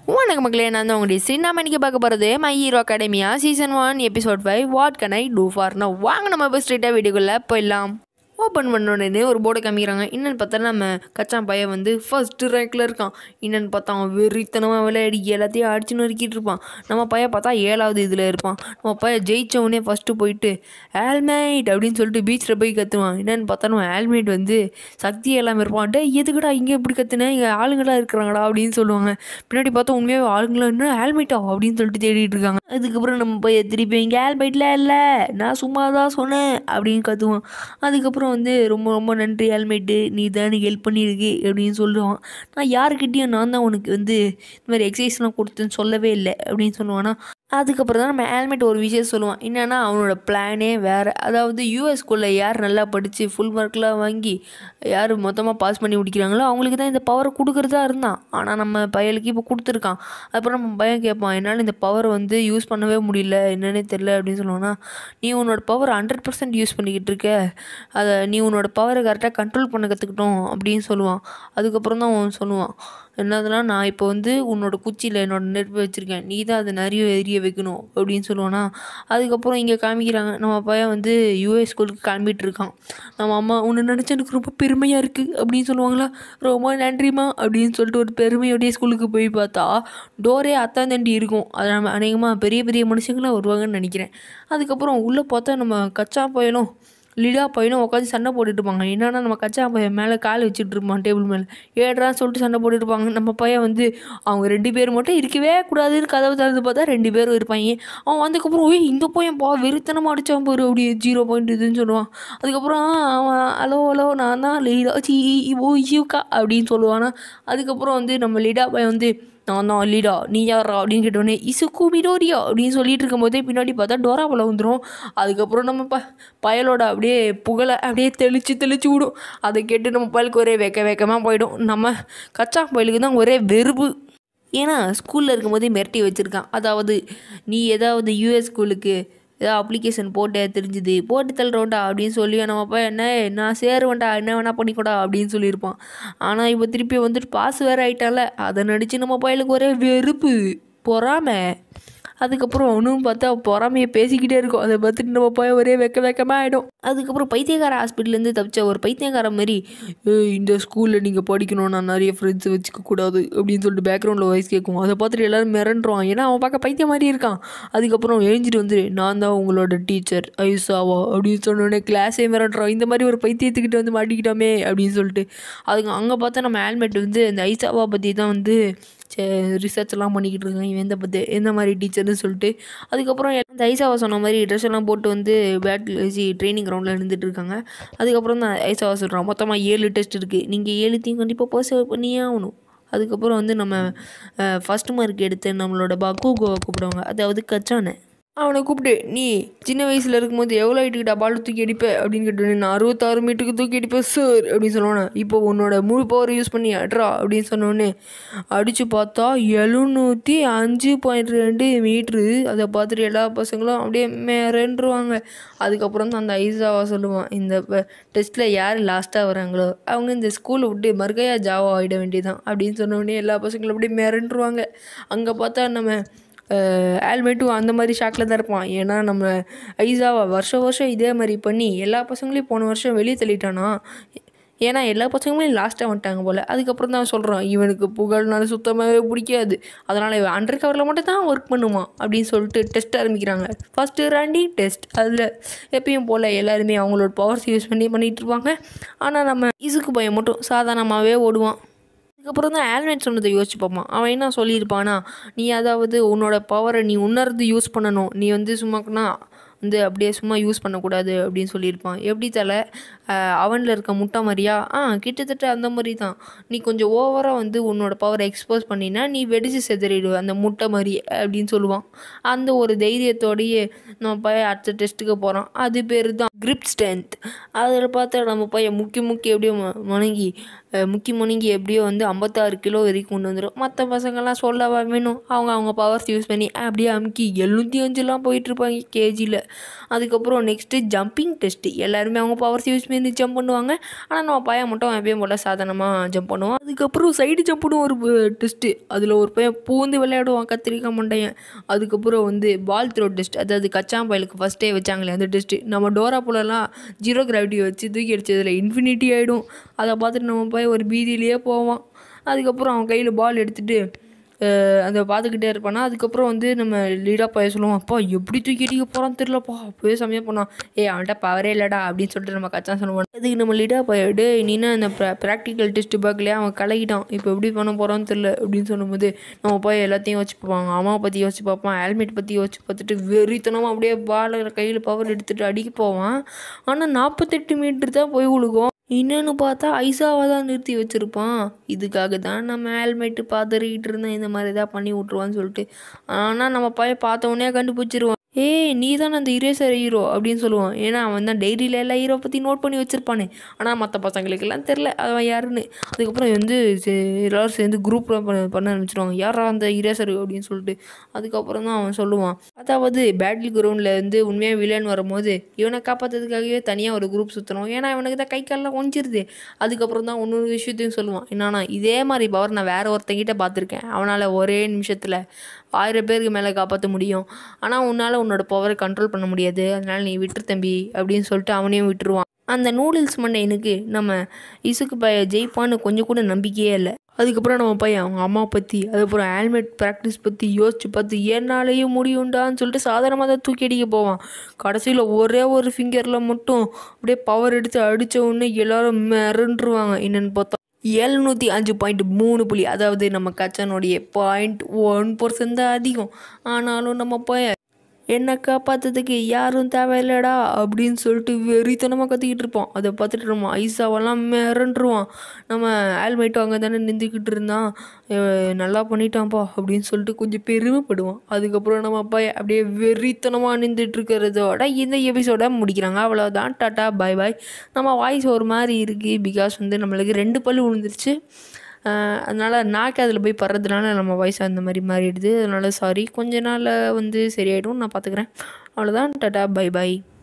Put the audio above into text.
வணக்கம் மக்களே நான் தான் உங்களுடைய சின்ன மணிக்கு பார்க்க போகிறது My Hero Academia season one episode five what can I do for நான் வாங்க நம்ம இப்போ ஸ்ட்ரெயிட்டாக வீடியோக்குள்ளே போயிடலாம் ஓப்பன் பண்ண உடனே ஒரு போர்டை காமிக்கிறாங்க என்னென்னு பார்த்தா நம்ம கச்சான் பையன் வந்து ஃபஸ்ட்டு ரேங்கில் இருக்கான் என்னென்னு பார்த்தா அவன் வெறித்தனமாக விளையாடி எல்லாத்தையும் அடிச்சு நொறுக்கிட்டு இருப்பான் நம்ம பையன் பார்த்தா ஏழாவது இதில் இருப்பான் நம்ம பையன் ஜெயிச்சவனே ஃபஸ்ட்டு போயிட்டு ஆல்மைட் அப்படின்னு சொல்லிட்டு பீச்சில் போய் கத்துவான் என்னென்னு பார்த்தா நம்ம ஆல்மைட் வந்து சக்தி எல்லாமே இருப்பான் டே எதுக்குடா இங்கே இப்படி கத்துனேன் இங்கே ஆளுங்களாம் இருக்கிறாங்கடா அப்படின்னு சொல்லுவாங்க பின்னாடி பார்த்தா உண்மையாகவே ஆளுங்களா என்ன ஆல்மைட்டா அப்படின்னு சொல்லிட்டு தேடிட்டு இருக்காங்க அதுக்கப்புறம் நம்ம போய் திருப்பி இங்கே ஆல்மைட்டில் இல்லை நான் சும்மா தான் சொன்னேன் அப்படின்னு கத்துவான் அதுக்கப்புறம் வந்து ரொம்ப ரொம்ப நன்றி ஹெல்மெட்டு நீ தான் எனக்கு ஹெல்ப் பண்ணியிருக்கு அப்படின்னு சொல்லுவான் நான் யாருக்கிட்டேயும் நான் தான் உனக்கு வந்து இந்த மாதிரி எக்ஸசைஸ்லாம் கொடுத்தேன்னு சொல்லவே இல்லை அப்படின்னு சொல்லுவானா அதுக்கப்புறம் தான் நம்ம ஹெல்மெட் ஒரு விஷயம் சொல்லுவான் என்னென்னா அவனோட பிளானே வேறு அதாவது யூஎஸ்குள்ளே யார் நல்லா படித்து ஃபுல் மார்க்லாம் வாங்கி யார் மொத்தமாக பாஸ் பண்ணி முடிக்கிறாங்களோ அவங்களுக்கு தான் இந்த பவரை கொடுக்குறதா இருந்தான் ஆனால் நம்ம பையலுக்கு இப்போ கொடுத்துருக்கான் அப்புறம் நம்ம பையன் கேட்பான் என்னால் இந்த பவரை வந்து யூஸ் பண்ணவே முடியல என்னன்னே தெரில அப்படின்னு சொல்லுவானா நீ உன்னோட பவர் ஹண்ட்ரட் பர்சன்ட் யூஸ் பண்ணிக்கிட்டு இருக்க அதை நீ உன்னோட பவரை கரெக்டாக கண்ட்ரோல் பண்ண கற்றுக்கிட்டோம் அப்படின்னு சொல்லுவான் அதுக்கப்புறம் தான் அவன் சொல்லுவான் என்னதுன்னா நான் இப்போ வந்து உன்னோட குச்சியில் என்னோட நெருப்பு வச்சுருக்கேன் நீ தான் அதை நிறைய எரிய வைக்கணும் அப்படின்னு சொல்லுவானா அதுக்கப்புறம் இங்கே காமிக்கிறாங்க நம்ம பையன் வந்து யூஎஸ் ஸ்கூலுக்கு கிளம்பிட்டு இருக்கான் நம்ம அம்மா உன்னை நினச்சா எனக்கு ரொம்ப பெருமையாக இருக்குது அப்படின்னு சொல்லுவாங்களா ரொம்ப நன்றிம்மா அப்படின்னு சொல்லிட்டு ஒரு பெருமையோடைய ஸ்கூலுக்கு போய் பார்த்தா டோரே அத்தாந்தண்டி இருக்கும் அது நம்ம அநேகமாக பெரிய பெரிய மனுஷங்களாம் வருவாங்கன்னு நினைக்கிறேன் அதுக்கப்புறம் உள்ளே பார்த்தா நம்ம கச்சா பயலும் லிடா பையனும் உட்காந்து சண்டை போட்டுட்டு இருப்பாங்க என்னன்னா நம்ம கச்சா பையன் மேலே கால் வச்சுட்டு இருப்பான் டேபிள் மேலே ஏடுறான்னு சொல்லிட்டு சண்டை போட்டுட்டு இருப்பாங்க நம்ம பையன் வந்து அவங்க ரெண்டு பேர் மட்டும் இருக்கவே கூடாதுன்னு கதவை திறந்து பார்த்தா ரெண்டு பேரும் இருப்பாங்க அவன் வந்ததுக்கப்புறம் ஓய் இந்த பையன் பா வெறித்தனமாக அடிச்சான் பாரு அப்படி ஜீரோ பாயிண்ட் இதுன்னு சொல்லுவான் அதுக்கப்புறம் அவன் ஹலோ ஹலோ நான் தான் லீடா சி ஓ யூக்கா அப்படின்னு சொல்லுவானா அதுக்கப்புறம் வந்து நம்ம லீடா பையன் வந்து நான் தான் லீடா நீ யாரா அப்படின்னு கேட்டோடனே இசுக்கு மிடோரியா அப்படின்னு சொல்லிட்டு இருக்கும்போதே பின்னாடி பார்த்தா டோரா பழ வந்துடும் அதுக்கப்புறம் நம்ம ப பயலோட அப்படியே புகழை அப்படியே தெளித்து தெளித்து விடும் அதை கேட்டு நம்ம பயலுக்கு ஒரே வெக்க வெக்கமாக போயிடும் நம்ம கச்சா பயலுக்கு தான் ஒரே வெறுப்பு ஏன்னா ஸ்கூலில் இருக்கும்போதே மிரட்டி வச்சுருக்கான் அதாவது நீ ஏதாவது யூஎஸ் ஸ்கூலுக்கு ஏதாவது அப்ளிகேஷன் போட்டு தெரிஞ்சுது போட்டு தள்ளுறோண்டா அப்படின்னு சொல்லி நம்ம அப்பா என்ன நான் சேருவேன்டா என்ன வேணா பண்ணிக்கூடா அப்படின்னு சொல்லியிருப்பான் ஆனால் இப்போ திருப்பி வந்துட்டு பாஸ் வேறு ஆயிட்டால அதை நடித்து நம்ம பையலுக்கு ஒரே வெறுப்பு பொறாமை அதுக்கப்புறம் அவனும் பார்த்தா பொறாமையை பேசிக்கிட்டே இருக்கும் அதை பார்த்துட்டு நம்ம போய் ஒரே வெக்க வெக்கமாக ஆகிடும் அதுக்கப்புறம் பைத்தியக்கார ஹாஸ்பிட்டல்லேருந்து தப்பிச்ச ஒரு பைத்தியக்கார மாதிரி "ஏய், இந்த ஸ்கூலில் நீங்கள் படிக்கணும் நான் நிறைய ஃப்ரெண்ட்ஸ் வச்சுக்க கூடாது அப்படின்னு சொல்லிட்டு பேக்ரவுண்டில் வாய்ஸ் கேட்கும் அதை பார்த்துட்டு எல்லாரும் மிரண்டுருவான் ஏன்னா அவன் பார்க்க பைத்தியம் மாதிரி இருக்கான் அதுக்கப்புறம் எழுஞ்சிட்டு வந்து நான் தான் உங்களோட டீச்சர் ஐசாவா அப்படின்னு சொன்னோடனே கிளாஸே மிரண்டுறோம் இந்த மாதிரி ஒரு பைத்தியத்துக்கிட்ட வந்து மாட்டிக்கிட்டோமே அப்படின்னு சொல்லிட்டு அதுக்கு அங்கே பார்த்தா நம்ம ஹேல்மெட் வந்து இந்த ஐசாவா பற்றி தான் வந்து ரிசர்ச் எல்லாம் பண்ணிக்கிட்டு இருக்காங்க இவன் எந்த பற்றி எந்த மாதிரி டீச்சர்னு சொல்லிட்டு அதுக்கப்புறம் எல்லாம் இந்த ஐசாவா சொன்ன மாதிரி ட்ரெஸ் எல்லாம் போட்டு வந்து பேட்டில் வச்சு ட்ரைனிங் கிரவுண்டில் இருந்துட்டு இருக்காங்க அதுக்கப்புறம் தான் ஐசாவா சொல்கிறான் மொத்தமாக ஏழு டெஸ்ட் இருக்குது நீங்கள் ஏழுத்தையும் கண்டிப்பாக பாஸ் பண்ணியே ஆகணும் அதுக்கப்புறம் வந்து நம்ம ஃபஸ்ட் மார்க் எடுத்து நம்மளோட பக்குகோவை கூப்பிடுவாங்க அதாவது கச்சானை அவனை கூப்பிட்டு நீ சின்ன வயசில் இருக்கும்போது எவ்வளோ ஹைட்டுக்கிட்ட பால் தூக்கி அடிப்ப அப்படின்னு கேட்டு நான் அறுபத்தாறு மீட்டருக்கு தூக்கி அடிப்பேன் சார் அப்படின்னு சொல்லுவானே இப்போ உன்னோட முழு பவர் யூஸ் பண்ணி அட்ரா அப்படின்னு சொன்னோடனே அடித்து பார்த்தா எழுநூற்றி அஞ்சு பாயிண்ட் ரெண்டு மீட்ரு அதை பார்த்துட்டு எல்லா பசங்களும் அப்படியே மிரண்டுருவாங்க அதுக்கப்புறம் தான் அந்த ஐசாவா சொல்லுவான் இந்த டெஸ்ட்டில் யார் லாஸ்ட்டாக வராங்களோ அவங்க இந்த ஸ்கூலை விட்டு மறுகையா ஜாவா ஆகிட வேண்டியதான் அப்படின்னு சொன்னோடனே எல்லா பசங்களும் அப்படியே மிரண்டுருவாங்க அங்கே பார்த்தா நம்ம ஆல்மேட்டும் அந்த மாதிரி ஷாக்கில் தான் இருப்பான் ஏன்னா நம்ம ஐசாவை வருஷம் வருஷம் இதே மாதிரி பண்ணி எல்லா பசங்களையும் போன வருஷம் வெளியே தள்ளிட்டானா ஏன்னா எல்லா பசங்களுமே லாஸ்ட்டாக வந்துட்டாங்க போல் அதுக்கப்புறம் தான் சொல்கிறான் இவனுக்கு புகழ்னால சுத்தமாகவே பிடிக்காது அதனால் இவன் அண்டர் கவரில் மட்டும் தான் ஒர்க் பண்ணுவான் அப்படின்னு சொல்லிட்டு டெஸ்ட் ஆரம்பிக்கிறாங்க ஃபஸ்ட்டு ராண்டி டெஸ்ட் அதில் எப்பயும் போல் எல்லாருமே அவங்களோட பவர்ஸ் யூஸ் பண்ணி பண்ணிகிட்டு இருப்பாங்க ஆனால் நம்ம இசுக்கு பையன் மட்டும் சாதாரணமாகவே ஓடுவான் அதுக்கப்புறம் தான் ஆல்மெட் சொன்னதை யோசிச்சு பார்ப்பான் அவன் என்ன சொல்லியிருப்பானா நீ அதாவது உன்னோட பவரை நீ உணர்ந்து யூஸ் பண்ணணும் நீ வந்து சும்மாக்குனா வந்து அப்படியே சும்மா யூஸ் பண்ணக்கூடாது அப்படின்னு சொல்லியிருப்பான் எப்படி தலை அவனில் இருக்க முட்டை மாதிரியா ஆ கிட்டத்தட்ட அந்த மாதிரி தான் நீ கொஞ்சம் ஓவராக வந்து உன்னோட பவரை எக்ஸ்போஸ் பண்ணினா நீ வெடிச்சு செதறிடுவ அந்த முட்டை மாதிரி அப்படின்னு சொல்லுவான் அந்த ஒரு தைரியத்தோடையே நம்ம பையன் அடுத்த டெஸ்ட்டுக்கு போகிறோம் அது பேர் தான் கிரிப் ஸ்ட்ரென்த் அதில் பார்த்தா நம்ம பையன் முக்கி முக்கி அப்படியே ம- வணங்கி அஹ், முக்கி முனிங்கி எப்படியோ வந்து ஐம்பத்தாறு கிலோ வரைக்கும் கொண்டு வந்துடும் மற்ற பசங்கள்லாம் சொல்லவா வேணும் அவங்க அவங்க பவர்ஸ் யூஸ் பண்ணி அப்படியே அமுக்கி எழுநூற்றி அஞ்சுலாம் போயிட்டுருப்பாங்க கேஜியில் அதுக்கப்புறம் நெக்ஸ்ட்டு ஜம்பிங் டெஸ்ட்டு எல்லாருமே அவங்க பவர்ஸ் யூஸ் பண்ணி ஜம்ப் பண்ணுவாங்க ஆனால் நம்ம பையன் மட்டும் எப்பயும் போல் சாதாரணமாக ஜம்ப் பண்ணுவான் அதுக்கப்புறம் சைடு ஜம்ப்னு ஒரு டெஸ்ட்டு அதில் ஒரு பையன் பூந்து விளையாடுவான் கத்திரிக்காய் மண்டையன் அதுக்கப்புறம் வந்து பால் த்ரோ டெஸ்ட் அதாவது கச்சாம்பயலுக்கு ஃபஸ்ட்டே வச்சாங்களே அந்த டெஸ்ட்டு நம்ம டோரா புலலாம் ஜீரோ கிராவிட்டி வச்சு தூக்கி அடிச்சதில் இன்ஃபினிட்டி ஆகிடும் அதை பார்த்துட்டு நம்ம போய் ஒரு பீதியிலேயே போவான் அதுக்கப்புறம் அவன் கையில் பால் எடுத்துகிட்டு அதை பார்த்துக்கிட்டே இருப்பானா அதுக்கப்புறம் வந்து நம்ம லீடாக போய் சொல்லுவோம் அப்பா எப்படி தூக்கி அடிக்க போகிறான்னு தெரிலப்பா அப்போயே செம்மையாக பண்ணான் ஏ அவன்கிட்ட பவரே இல்லைடா அப்படின்னு சொல்லிட்டு நம்ம கச்சான் சொல்லுவான் அதுக்கு நம்ம லீடாக போயிடு நீனா இந்த ப்ராக்டிக்கல் டெஸ்ட்டு பார்க்கலையே அவன் கலகிட்டான் இப்போ எப்படி பண்ண போகிறான்னு தெரில அப்படின்னு சொல்லும்போது நம்ம போய் எல்லாத்தையும் வச்சு பார்ப்பாங்க அம்மாவை பற்றி யோசிச்சு பார்ப்பான் ஹெல்மெட் பற்றி யோசிச்சு பார்த்துட்டு வெறித்தனமாக அப்படியே பால் கையில் பவர் எடுத்துகிட்டு அடிக்க போவான் ஆனால் நாற்பத்தெட்டு மீட்டர் தான் போய் விழுகும் என்னன்னு பார்த்தா ஐசாவை தான் நிறுத்தி வச்சுருப்பான் இதுக்காக தான் நம்ம ஹெல்மெட்டு பார்த்துக்கிட்டு இருந்தேன் இந்த மாதிரி தான் பண்ணி விட்ருவான்னு சொல்லிட்டு ஆனால் நம்ம பையன் பார்த்த உடனே கண்டுபிடிச்சிருவான் ஏய் நீ தான் அந்த இரேசர் ஹீரோ அப்படின்னு சொல்லுவான் ஏன்னா அவன் தான் டைரியில் எல்லா ஹீரோ பற்றி நோட் பண்ணி வச்சுருப்பானே ஆனால் மற்ற பசங்களுக்கெல்லாம் தெரில அவன் யாருன்னு அதுக்கப்புறம் வந்து சே- எல்லாரும் சேர்ந்து குரூப்பில் பண்ண பண்ண ஆரம்பிச்சிருவாங்க யாரா அந்த இரேசர் அப்படின்னு சொல்லிட்டு அதுக்கப்புறம் தான் அவன் சொல்லுவான் அதாவது பேட்டில் கிரவுண்டில் வந்து உண்மையாக வில்லன் வரும்போது இவனை காப்பாற்றுறதுக்காகவே தனியாக ஒரு குரூப் சுற்றணும் ஏன்னா இவனுக்கு தான் கை காலெலாம் ஒஞ்சிருது அதுக்கப்புறம் தான் இன்னொரு விஷயத்தையும் சொல்லுவான் என்னன்னா இதே மாதிரி பவர் நான் வேற ஒருத்தங்கிட்ட பார்த்துருக்கேன் அவனால் ஒரே நிமிஷத்தில் ஆயிரம் பேருக்கு மேலே காப்பாற்ற முடியும் ஆனால் உன்னால் உன்னோட பவரை கண்ட்ரோல் பண்ண முடியாது அதனால் நீ விட்டுரு தம்பி அப்படின்னு சொல்லிட்டு அவனையும் விட்டுருவான் அந்த நூடுல்ஸ் மண்டையனுக்கு நம்ம இசுக்கு பைய ஜெயிப்பான்னு கொஞ்சம் கூட நம்பிக்கையே இல்லை அதுக்கப்புறம் நம்ம பையன் அவங்க அம்மா பற்றி அதுக்கப்புறம் ஹெல்மெட் ப்ராக்டிஸ் பற்றி யோசிச்சு பார்த்து என்னாலேயும் முடியும்டான்னு சொல்லிட்டு சாதாரணமாக தான் தூக்கி அடிக்க போவான் கடைசியில் ஒரே ஒரு ஃபிங்கரில் மட்டும் அப்படியே பவர் எடுத்து அடித்த உடனே எல்லாரும் மிரண்டுருவாங்க என்னென்னு பார்த்தா எழுநூற்றி அஞ்சு பாயிண்ட் மூணு புள்ளி அதாவது நம்ம கச்சனுடைய பாயிண்ட் ஒன் பர்சன்ட் தான் அதிகம் ஆனாலும் நம்ம பையன் என்னை காப்பாற்றுறதுக்கு யாரும் தேவையில்லடா அப்படின்னு சொல்லிட்டு வெறித்தனமாக கத்திக்கிட்டு இருப்போம் அதை பார்த்துட்டு நம்ம ஐசாவெல்லாம் மிரண்டுருவான் நம்ம ஹெல்மெட் அங்கே தானே நின்றுக்கிட்டு இருந்தான் இவன் நல்லா பண்ணிட்டான்ப்பா அப்படின்னு சொல்லிட்டு கொஞ்சம் பெருமைப்படுவான் அதுக்கப்புறம் நம்ம அப்பா அப்படியே வெறித்தனமாக நின்றுட்டு இருக்கிறதோட இந்த எபிசோட முடிக்கிறாங்க அவ்வளோதான் டாட்டா பை பாய் நம்ம வாய்ஸ் ஒரு மாதிரி இருக்குது பிகாஸ் வந்து நம்மளுக்கு ரெண்டு பல்லு விழுந்துருச்சு ஆஹ் அதனால் நாக்கு அதில் போய் படுறதுனால நம்ம வாய்ஸ் அந்த மாதிரி மாறிடுது அதனால் சாரி கொஞ்ச நாளில் வந்து சரியாயிடும் நான் பார்த்துக்கிறேன் அவ்வளோதான் டாட்டா பை பாய்